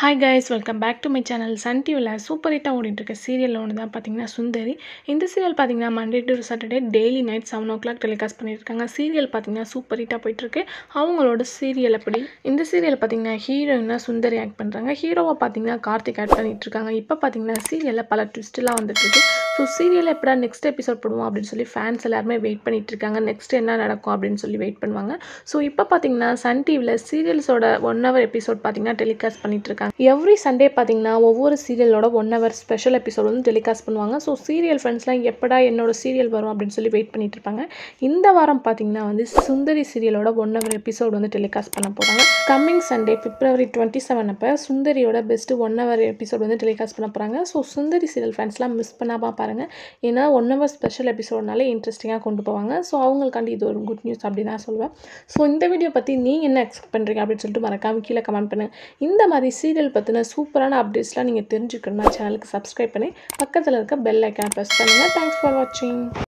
hi guys welcome back to my channel sun டிவியில் super ஹிட்டாக ஓடிட்டுருக்க சீரியல் ஒன்று தான் பார்த்தீங்கன்னா சுந்தரி இந்த சீரியல் பார்த்தீங்கன்னா Monday to Saturday daily night seven o'clock telecast பண்ணியிருக்காங்க சீரியல் பார்த்தீங்கன்னா சூப்பர் ஹிட்டாக போயிட்டுருக்கு அவங்களோட சீரியல் அப்படி இந்த சீரியல் பார்த்தீங்கன்னா ஹீரோயினாக சுந்தரி ஆக்ட் பண்ணுறாங்க ஹீரோவை பார்த்தீங்கன்னா கார்த்திக் ஆக்ட் பண்ணிட்டு இருக்காங்க இப்போ பார்த்தீங்கன்னா சீரியலில் பல ட்விஸ்ட்லாம் வந்துட்டு இருக்கு ஸோ சீரியல் எப்படா நெக்ஸ்ட் எபிசோட் போடுவோம் அப்படின்னு சொல்லி ஃபேன்ஸ் எல்லாருமே வெயிட் பண்ணிட்டு இருக்காங்க நெக்ஸ்ட் என்ன நடக்கும் அப்படின்னு சொல்லி வெயிட் பண்ணுவாங்க ஸோ இப்போ பார்த்தீங்கன்னா சன் டிவியில் சீரியல்ஸோட ஒன் ஹவர் எபிசோட் பார்த்தீங்கன்னா டெலிகாஸ்ட் பண்ணிட்டு இருக்காங்க எவ்ரி சண்டே பார்த்தீங்கன்னா ஒவ்வொரு சீரியலோட ஒன் ஹவர் ஸ்பெஷல் எபிசோட் வந்து டெலிகாஸ்ட் பண்ணுவாங்க ஸோ சீரியல் ஃப்ரெண்ட்ஸ்லாம் எப்படா என்னோட சீரியல் வரும் அப்படின்னு சொல்லி வெயிட் பண்ணிட்டு இருப்பாங்க இந்த வாரம் பார்த்தீங்கன்னா வந்து சுந்தரி சீரியலோட ஒன் ஹவர் எபிசோட் வந்து டெலிகாஸ்ட் பண்ண போகிறாங்க coming Sunday February twenty seven அப்போ சுந்தரியோட பெஸ்ட் ஒன் ஹவர் எபிசோட் வந்து டெலிகாஸ்ட் பண்ண போகிறாங்க ஸோ சுந்தரி சீரியல் ஃபேன்ஸ்லாம் மிஸ் பண்ணாமல் பாருங்கள் ஏன்னா ஒன் ஹவர் ஸ்பெஷல் எபிசோட்னாலே இன்ட்ரெஸ்டிங்காக கொண்டு போவாங்க ஸோ அவங்களுக்காண்டி இது ஒரு குட் நியூஸ் அப்படி தான் சொல்லுவேன் ஸோ இந்த வீடியோ பற்றி நீங்கள் என்ன எக்ஸ்பெக்ட் பண்ணுறீங்க அப்படின்னு சொல்லிட்டு மறக்காம கீழே கமெண்ட் பண்ணுங்கள் இந்த மாதிரி சீரியல் பற்றின சூப்பரான அப்டேட்ஸ்லாம் நீங்கள் தெரிஞ்சுக்கணும்னா சேனலுக்கு சப்ஸ்கிரைப் பண்ணி பக்கத்தில் இருக்க பெல் ஐக்கான் ப்ரெஸ் பண்ணுங்கள் தேங்க்ஸ் ஃபார் வாட்சிங்